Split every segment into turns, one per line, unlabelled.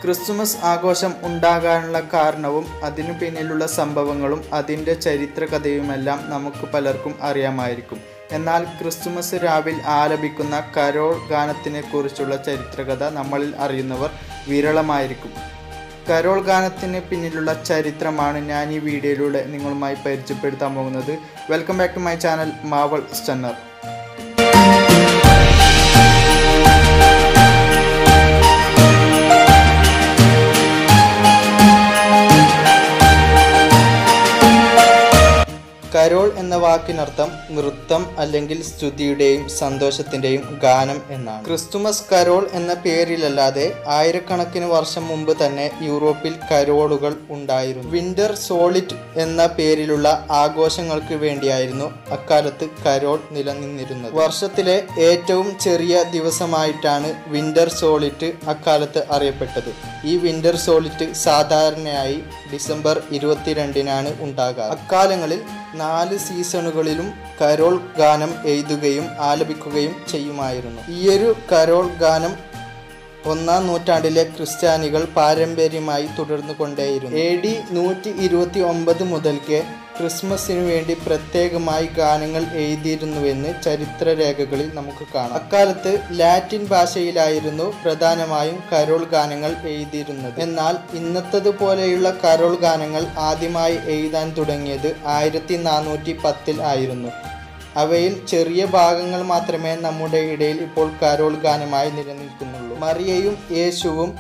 Christmas ആഘോഷം ഉണ്ടാകാനുള്ള കാരണവും അതിനു പിന്നിലുള്ള സംഭവങ്ങളും അതിൻ്റെ ചരിത്ര കഥയുമെല്ലാം നമുക്ക് പലർക്കും അറിയാമായിരിക്കും എന്നാൽ ക്രിസ്തുമസ് രാവിൽ ആലപിക്കുന്ന കരോൾ ഗാനത്തിനെ കുറിച്ചുള്ള ചരിത്രകഥ നമ്മളിൽ അറിയുന്നവർ വിരളമായിരിക്കും കരോൾ ഗാനത്തിന് പിന്നിലുള്ള ചരിത്രമാണ് ഞാൻ ഈ വീഡിയോയിലൂടെ നിങ്ങളുമായി പരിചയപ്പെടുത്താൻ പോകുന്നത് welcome back to my channel മാവൾ സ്റ്റന്നർ കരോൾ എന്ന വാക്കിനർത്ഥം നൃത്തം അല്ലെങ്കിൽ സ്തുതിയുടെയും സന്തോഷത്തിന്റെയും ഗാനം എന്നാണ് ക്രിസ്തുമസ് കരോൾ എന്ന പേരിലല്ലാതെ ആയിരക്കണക്കിന് വർഷം മുമ്പ് തന്നെ യൂറോപ്പിൽ കരോളുകൾ ഉണ്ടായിരുന്നു വിന്റർ സോളിറ്റ് എന്ന പേരിലുള്ള ആഘോഷങ്ങൾക്ക് വേണ്ടിയായിരുന്നു അക്കാലത്ത് കരോൾ നിലനിന്നിരുന്നത് വർഷത്തിലെ ഏറ്റവും ചെറിയ ദിവസമായിട്ടാണ് വിന്റർ സോളിറ്റ് അക്കാലത്ത് അറിയപ്പെട്ടത് ഈ വിന്റർ സോളിറ്റ് സാധാരണയായി ഡിസംബർ ഇരുപത്തിരണ്ടിനാണ് ഉണ്ടാകാറ് അക്കാലങ്ങളിൽ നാല് സീസണുകളിലും കരോൾ ഗാനം എഴുതുകയും ആലപിക്കുകയും ചെയ്യുമായിരുന്നു ഈയൊരു കരോൾ ഗാനം ഒന്നാം നൂറ്റാണ്ടിലെ ക്രിസ്ത്യാനികൾ പാരമ്പര്യമായി തുടർന്നു കൊണ്ടേയിരുന്നു എ ഡി നൂറ്റി ഇരുപത്തി ഒമ്പത് മുതൽക്ക് ക്രിസ്മസിനു വേണ്ടി പ്രത്യേകമായി ഗാനങ്ങൾ എഴുതിയിരുന്നുവെന്ന് ചരിത്രരേഖകളിൽ നമുക്ക് കാണാം അക്കാലത്ത് ലാറ്റിൻ ഭാഷയിലായിരുന്നു പ്രധാനമായും കരോൾ ഗാനങ്ങൾ എഴുതിയിരുന്നത് എന്നാൽ ഇന്നത്തതുപോലെയുള്ള കരോൾ ഗാനങ്ങൾ ആദ്യമായി എഴുതാൻ തുടങ്ങിയത് ആയിരത്തി നാനൂറ്റി പത്തിൽ ആയിരുന്നു അവയിൽ ചെറിയ ഭാഗങ്ങൾ മാത്രമേ നമ്മുടെ ഇടയിൽ ഇപ്പോൾ കരോൾ ഗാനമായി നിലനിൽക്കുന്നുള്ളൂ മറിയയും യേശുവും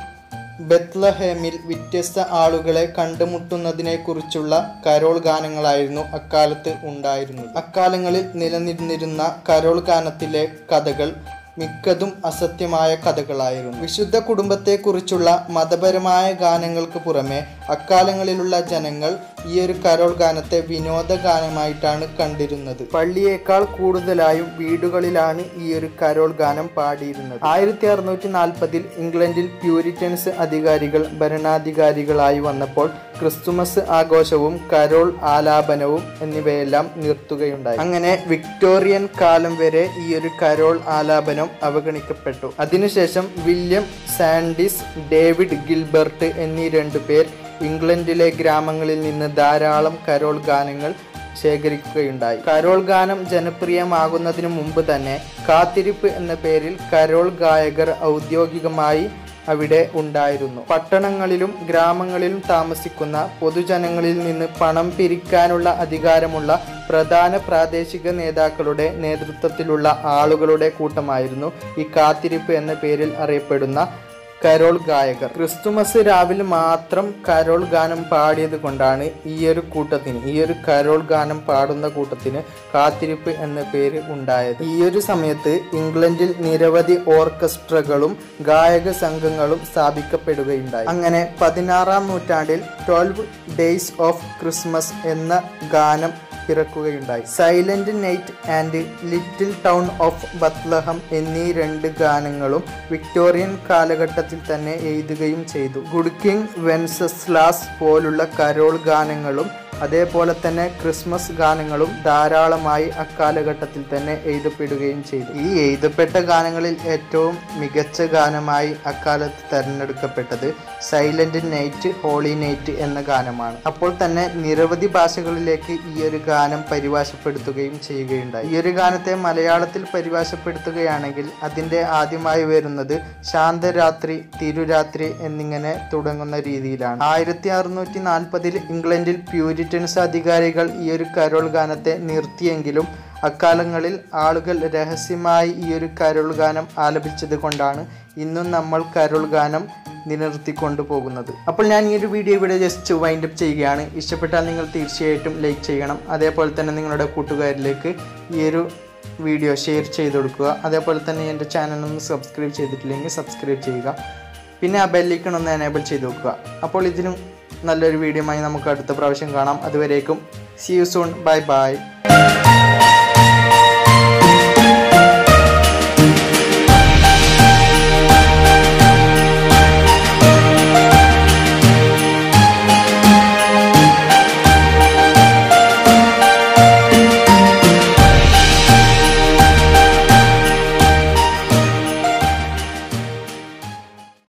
ബത്ലഹേമിൽ വ്യത്യസ്ത ആളുകളെ കണ്ടുമുട്ടുന്നതിനെക്കുറിച്ചുള്ള കരോൾ ഗാനങ്ങളായിരുന്നു അക്കാലത്ത് ഉണ്ടായിരുന്നത് അക്കാലങ്ങളിൽ നിലനിന്നിരുന്ന കരോൾ ഗാനത്തിലെ കഥകൾ മിക്കതും അസത്യമായ കഥകളായിരുന്നു വിശുദ്ധ കുടുംബത്തെക്കുറിച്ചുള്ള മതപരമായ ഗാനങ്ങൾക്ക് പുറമെ അക്കാലങ്ങളിലുള്ള ജനങ്ങൾ ഈ ഒരു കരോൾ ഗാനത്തെ വിനോദ ഗാനമായിട്ടാണ് കണ്ടിരുന്നത് പള്ളിയേക്കാൾ കൂടുതലായും വീടുകളിലാണ് ഈ ഒരു കരോൾ ഗാനം പാടിയിരുന്നത് ആയിരത്തി അറുന്നൂറ്റി നാൽപ്പതിൽ ഇംഗ്ലണ്ടിൽ പ്യൂരിറ്റൻസ് അധികാരികൾ ഭരണാധികാരികളായി വന്നപ്പോൾ ക്രിസ്തുമസ് ആഘോഷവും കരോൾ ആലാപനവും എന്നിവയെല്ലാം നിർത്തുകയുണ്ടായി അങ്ങനെ വിക്ടോറിയൻ കാലം വരെ ഈ ഒരു കരോൾ ആലാപനം അവഗണിക്കപ്പെട്ടു അതിനുശേഷം വില്യം സാൻഡിസ് ഡേവിഡ് ഗിൽബർട്ട് എന്നീ രണ്ടു പേർ ഇംഗ്ലണ്ടിലെ ഗ്രാമങ്ങളിൽ നിന്ന് ധാരാളം കരോൾ ഗാനങ്ങൾ ശേഖരിക്കുകയുണ്ടായി കരോൾ ഗാനം ജനപ്രിയമാകുന്നതിനു മുമ്പ് തന്നെ കാത്തിരിപ്പ് എന്ന പേരിൽ കരോൾ ഗായകർ ഔദ്യോഗികമായി അവിടെ ഉണ്ടായിരുന്നു പട്ടണങ്ങളിലും ഗ്രാമങ്ങളിലും താമസിക്കുന്ന പൊതുജനങ്ങളിൽ നിന്ന് പണം പിരിക്കാനുള്ള അധികാരമുള്ള പ്രധാന പ്രാദേശിക നേതാക്കളുടെ നേതൃത്വത്തിലുള്ള ആളുകളുടെ കൂട്ടമായിരുന്നു ഈ കാത്തിരിപ്പ് എന്ന പേരിൽ അറിയപ്പെടുന്ന കരോൾ ഗായകർ ക്രിസ്തുമസ് രാവിലെ മാത്രം കരോൾ ഗാനം പാടിയത് കൊണ്ടാണ് ഈ ഒരു കൂട്ടത്തിന് ഈ ഒരു കരോൾ ഗാനം പാടുന്ന കൂട്ടത്തിന് കാത്തിരിപ്പ് എന്ന പേര് ഉണ്ടായത് ഈ ഒരു സമയത്ത് ഇംഗ്ലണ്ടിൽ നിരവധി ഓർക്കസ്ട്രകളും ഗായക സംഘങ്ങളും സ്ഥാപിക്കപ്പെടുകയുണ്ടായി അങ്ങനെ പതിനാറാം നൂറ്റാണ്ടിൽ ട്വൽവ് ഡേയ്സ് ഓഫ് ക്രിസ്മസ് എന്ന ഗാനം പിറക്കുകയുണ്ടായി silent night and little town of Bethlehem എന്നീ രണ്ട് ഗാനങ്ങളും വിക്ടോറിയൻ കാലഘട്ടത്തിൽ തന്നെ എഴുതുകയും ചെയ്തു ഗുഡ് കിങ് വെൻസസ്ലാസ് പോലുള്ള കരോൾ ഗാനങ്ങളും അതേപോലെ തന്നെ ക്രിസ്മസ് ഗാനങ്ങളും ധാരാളമായി അക്കാലഘട്ടത്തിൽ തന്നെ എഴുതപ്പെടുകയും ചെയ്തു ഈ എഴുതപ്പെട്ട ഗാനങ്ങളിൽ ഏറ്റവും മികച്ച ഗാനമായി അക്കാലത്ത് തെരഞ്ഞെടുക്കപ്പെട്ടത് സൈലന്റ് നൈറ്റ് ഹോളി നൈറ്റ് എന്ന ഗാനമാണ് അപ്പോൾ തന്നെ നിരവധി ഭാഷകളിലേക്ക് ഈ ഒരു ഗാനം പരിഭാഷപ്പെടുത്തുകയും ചെയ്യുകയുണ്ടായി ഈ ഒരു ഗാനത്തെ മലയാളത്തിൽ പരിഭാഷപ്പെടുത്തുകയാണെങ്കിൽ അതിൻ്റെ ആദ്യമായി വരുന്നത് ശാന്തരാത്രി തിരുരാത്രി എന്നിങ്ങനെ തുടങ്ങുന്ന രീതിയിലാണ് ആയിരത്തി അറുന്നൂറ്റി നാൽപ്പതിൽ ഇംഗ്ലണ്ടിൽ പ്യൂരിറ്റൻസ് അധികാരികൾ ഈ ഒരു കരോൾ ഗാനത്തെ നിർത്തിയെങ്കിലും അക്കാലങ്ങളിൽ ആളുകൾ രഹസ്യമായി ഈ ഒരു കരോൾ ഗാനം ആലപിച്ചത് കൊണ്ടാണ് ഇന്നും നമ്മൾ കരോൾ ഗാനം നിലനിർത്തിക്കൊണ്ടു പോകുന്നത് അപ്പോൾ ഞാൻ ഈ ഒരു വീഡിയോ ഇവിടെ ജസ്റ്റ് വൈൻഡ് അപ്പ് ചെയ്യുകയാണ് ഇഷ്ടപ്പെട്ടാൽ നിങ്ങൾ തീർച്ചയായിട്ടും ലൈക്ക് ചെയ്യണം അതേപോലെ തന്നെ നിങ്ങളുടെ കൂട്ടുകാരിലേക്ക് ഈ ഒരു വീഡിയോ ഷെയർ ചെയ്ത് കൊടുക്കുക അതേപോലെ തന്നെ എൻ്റെ ചാനൽ ഒന്ന് സബ്സ്ക്രൈബ് ചെയ്തിട്ടില്ലെങ്കിൽ സബ്സ്ക്രൈബ് ചെയ്യുക പിന്നെ ആ ബെല്ലൈക്കൺ ഒന്ന് എനേബിൾ ചെയ്ത് വെക്കുക അപ്പോൾ ഇതിനും നല്ലൊരു വീഡിയോയുമായി നമുക്ക് അടുത്ത പ്രാവശ്യം കാണാം അതുവരേക്കും see you soon bye by